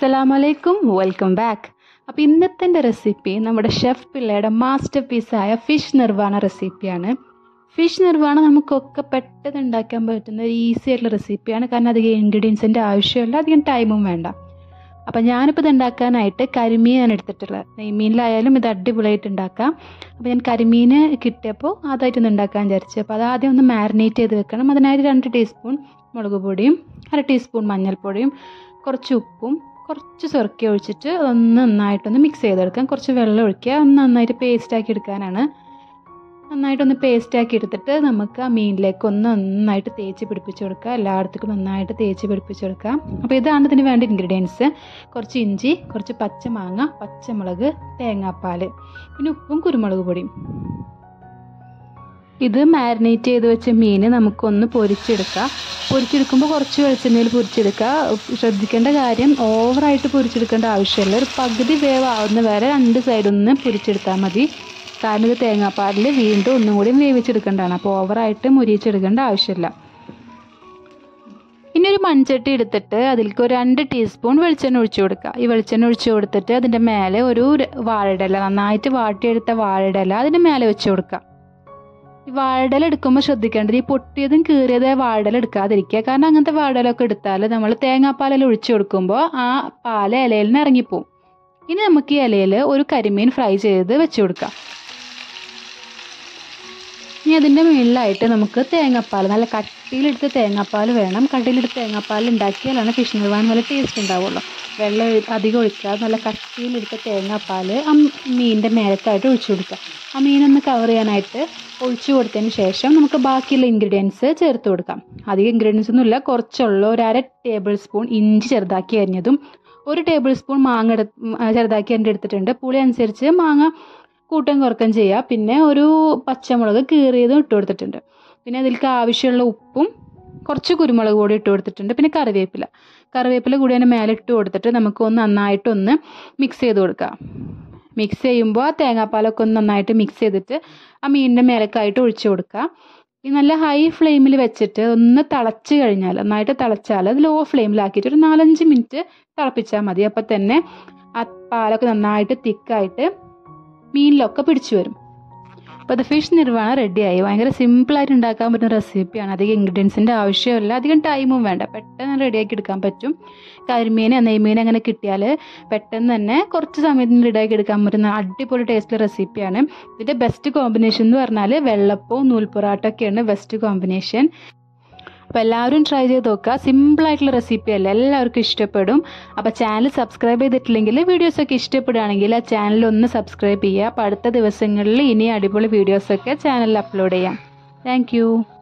അസ്സലാമലൈക്കും welcome back അപ്പോൾ ഇന്നത്തെ എൻ്റെ റെസിപ്പി നമ്മുടെ ഷെഫ് പിള്ളയുടെ മാസ്റ്റർ പീസായ ഫിഷ് നിർവാണ റെസിപ്പിയാണ് ഫിഷ് നിർവാണ നമുക്കൊക്കെ പെട്ടെന്ന് ഉണ്ടാക്കാൻ പറ്റുന്ന ഒരു ഈസി ആയിട്ടുള്ള റെസിപ്പിയാണ് കാരണം അധികം ഇൻഗ്രീഡിയൻസിൻ്റെ ആവശ്യമില്ല അധികം ടൈമും വേണ്ട അപ്പോൾ ഞാനിപ്പോൾ ഇത് ഉണ്ടാക്കാനായിട്ട് കരിമീനാണ് എടുത്തിട്ടുള്ളത് നെയ്മീനിലായാലും ഇത് അടിപൊളിയായിട്ട് ഉണ്ടാക്കാം അപ്പോൾ ഞാൻ കരിമീൻ കിട്ടിയപ്പോൾ അതായിട്ടൊന്ന് ഉണ്ടാക്കാൻ വിചാരിച്ചു അപ്പോൾ അത് ആദ്യം ഒന്ന് മാരിനേറ്റ് ചെയ്ത് വെക്കണം അതിനായിട്ട് രണ്ട് ടീസ്പൂൺ മുളക് പൊടിയും അര ടീസ്പൂൺ മഞ്ഞൾപ്പൊടിയും കുറച്ച് ഉപ്പും കുറച്ച് സുറക്കി ഒഴിച്ചിട്ട് ഒന്ന് നന്നായിട്ടൊന്ന് മിക്സ് ചെയ്തെടുക്കാം കുറച്ച് വെള്ളം ഒഴിക്കുക ഒന്ന് നന്നായിട്ട് പേസ്റ്റാക്കി എടുക്കാനാണ് നന്നായിട്ടൊന്ന് പേസ്റ്റാക്കി എടുത്തിട്ട് നമുക്ക് ആ മീനിലേക്ക് ഒന്ന് നന്നായിട്ട് തേച്ച് പിടിപ്പിച്ച് കൊടുക്കുക എല്ലായിടത്തേക്കും നന്നായിട്ട് തേച്ച് പിടിപ്പിച്ച് കൊടുക്കാം അപ്പോൾ ഇതാണ് ഇതിന് വേണ്ട ഇൻഗ്രീഡിയൻസ് കുറച്ച് ഇഞ്ചി കുറച്ച് പച്ചമാങ്ങ പച്ചമുളക് തേങ്ങാപ്പാൽ പിന്നെ ഉപ്പും കുരുമുളക് പൊടിയും ഇത് മാരിനേറ്റ് ചെയ്ത് വെച്ച മീൻ നമുക്കൊന്ന് പൊരിച്ചെടുക്കാം പൊരിച്ചെടുക്കുമ്പോൾ കുറച്ച് വെളിച്ചെണ്ണയിൽ പൊരിച്ചെടുക്കുക ശ്രദ്ധിക്കേണ്ട കാര്യം ഓവറായിട്ട് പൊരിച്ചെടുക്കേണ്ട ആവശ്യമില്ല ഒരു പകുതി വേവാവുന്ന വരെ രണ്ട് സൈഡൊന്ന് പൊരിച്ചെടുത്താൽ മതി കാരണം ഇത് തേങ്ങാപ്പാലിൽ വീണ്ടും ഒന്നും കൂടി വേവിച്ചെടുക്കേണ്ടതാണ് അപ്പോൾ ഓവറായിട്ട് മുരിച്ചെടുക്കേണ്ട ആവശ്യമില്ല ഇനി ഒരു മൺചട്ടി എടുത്തിട്ട് അതിലേക്ക് ഒരു രണ്ട് ടീസ്പൂൺ വെളിച്ചെണ്ണ ഒഴിച്ചു കൊടുക്കുക ഈ വെളിച്ചെണ്ണ ഒഴിച്ചു കൊടുത്തിട്ട് അതിൻ്റെ മേലെ ഒരു വാഴയിടല നന്നായിട്ട് വാട്ടിയെടുത്ത വാഴയിടല അതിൻ്റെ മേലെ വെച്ച് കൊടുക്കുക ഈ വാഴയില എടുക്കുമ്പോൾ ശ്രദ്ധിക്കേണ്ടത് ഈ പൊട്ടിയതും കീറിയതേ വാഴയില എടുക്കാതിരിക്കുക കാരണം അങ്ങനത്തെ വാഴയിലൊക്കെ എടുത്താൽ നമ്മൾ തേങ്ങാപ്പാലെല്ലാം ഒഴിച്ചു കൊടുക്കുമ്പോൾ ആ പാല് ഇലയിൽ നിന്ന് ഇറങ്ങിപ്പോവും ഇനി നമുക്ക് ഈ ഇലയിൽ ഒരു കരിമീൻ ഫ്രൈ ചെയ്ത് വെച്ച് കൊടുക്കാം ഇനി അതിൻ്റെ മുകളിലായിട്ട് നമുക്ക് തേങ്ങാപ്പാൽ നല്ല കട്ടിയിലെടുത്ത് തേങ്ങാപ്പാൽ വേണം കട്ടിയിലെടുത്ത് തേങ്ങാപ്പാൽ ഉണ്ടാക്കിയാലാണ് ഫിഷ് നിർവാൻ നല്ല ടേസ്റ്റ് ഉണ്ടാവുള്ളൂ വെള്ളം അധികം ഒഴിക്കാതെ നല്ല കട്ടിയിലെടുത്ത തേങ്ങാപ്പാൽ ആ മീനിൻ്റെ മേലത്തായിട്ട് ഒഴിച്ചു കൊടുക്കുക ആ മീനൊന്ന് കവർ ചെയ്യാനായിട്ട് ഒഴിച്ചു കൊടുത്തതിന് ശേഷം നമുക്ക് ബാക്കിയുള്ള ഇൻഗ്രീഡിയൻസ് ചേർത്ത് കൊടുക്കാം അധികം ഇൻഗ്രീഡിയൻസ് ഒന്നുമില്ല കുറച്ചുള്ള ഒരു അര ടേബിൾ സ്പൂൺ ഇഞ്ചി ചെറുതാക്കി അരിഞ്ഞതും ഒരു ടേബിൾ സ്പൂൺ മാങ്ങ എടു ചെറുതാക്കി അരിഞ്ഞ് എടുത്തിട്ടുണ്ട് പുളി അനുസരിച്ച് മാങ്ങ കൂട്ടം കുറക്കം ചെയ്യുക പിന്നെ ഒരു പച്ചമുളക് കീറിയതും ഇട്ട് കൊടുത്തിട്ടുണ്ട് പിന്നെ അതിലേക്ക് ആവശ്യമുള്ള ഉപ്പും കുറച്ച് കുരുമുളക് പൊടി ഇട്ട് കൊടുത്തിട്ടുണ്ട് പിന്നെ കറിവേപ്പില കറിവേപ്പില കൂടി അതിന് മേലെ ഇട്ട് കൊടുത്തിട്ട് നമുക്ക് ഒന്ന് നന്നായിട്ടൊന്ന് മിക്സ് ചെയ്ത് കൊടുക്കാം മിക്സ് ചെയ്യുമ്പോൾ ആ തേങ്ങാപ്പാലൊക്കെ ഒന്ന് നന്നായിട്ട് മിക്സ് ചെയ്തിട്ട് ആ മീനിൻ്റെ മേലേക്കായിട്ട് ഒഴിച്ചു കൊടുക്കുക ഈ നല്ല ഹൈ ഫ്ലെയിമിൽ വെച്ചിട്ട് ഒന്ന് തിളച്ച് കഴിഞ്ഞാൽ നന്നായിട്ട് തിളച്ചാൽ അത് ലോ ഫ്ലെയിമിലാക്കിയിട്ട് ഒരു നാലഞ്ച് മിനിറ്റ് തിളപ്പിച്ചാൽ മതി അപ്പോൾ തന്നെ ആ പാലൊക്കെ നന്നായിട്ട് തിക്കായിട്ട് മീനിലൊക്കെ പിടിച്ചു വരും അപ്പോൾ അത് ഫിഷ് നിർവ്വാണം റെഡിയായി ഭയങ്കര സിമ്പിളായിട്ട് ഉണ്ടാക്കാൻ പറ്റുന്ന റെസിപ്പിയാണ് അധികം ഇൻഗ്രീഡിയൻസിൻ്റെ ആവശ്യമില്ല അധികം ടൈമും വേണ്ട പെട്ടെന്ന് റെഡിയാക്കി എടുക്കാൻ പറ്റും കരിമീൻ നെയ്മീൻ അങ്ങനെ കിട്ടിയാൽ പെട്ടെന്ന് തന്നെ കുറച്ച് സമയത്തിന് റെഡിയാക്കി എടുക്കാൻ പറ്റുന്ന അടിപൊളി ടേസ്റ്റുള്ള റെസിപ്പിയാണ് ഇതിൻ്റെ ബെസ്റ്റ് കോമ്പിനേഷൻ എന്ന് പറഞ്ഞാൽ വെള്ളപ്പവും നൂൽപ്പൊറാട്ടൊക്കെയാണ് ബെസ്റ്റ് കോമ്പിനേഷൻ അപ്പോൾ എല്ലാവരും ട്രൈ ചെയ്ത് നോക്കുക സിമ്പിളായിട്ടുള്ള റെസിപ്പി അല്ല എല്ലാവർക്കും ഇഷ്ടപ്പെടും അപ്പോൾ ചാനൽ സബ്സ്ക്രൈബ് ചെയ്തിട്ടില്ലെങ്കിൽ വീഡിയോസൊക്കെ ഇഷ്ടപ്പെടുകയാണെങ്കിൽ ആ ചാനൽ ഒന്ന് സബ്സ്ക്രൈബ് ചെയ്യുക അപ്പോൾ അടുത്ത ദിവസങ്ങളിൽ ഇനി അടിപൊളി വീഡിയോസൊക്കെ ചാനലിൽ അപ്ലോഡ് ചെയ്യാം താങ്ക്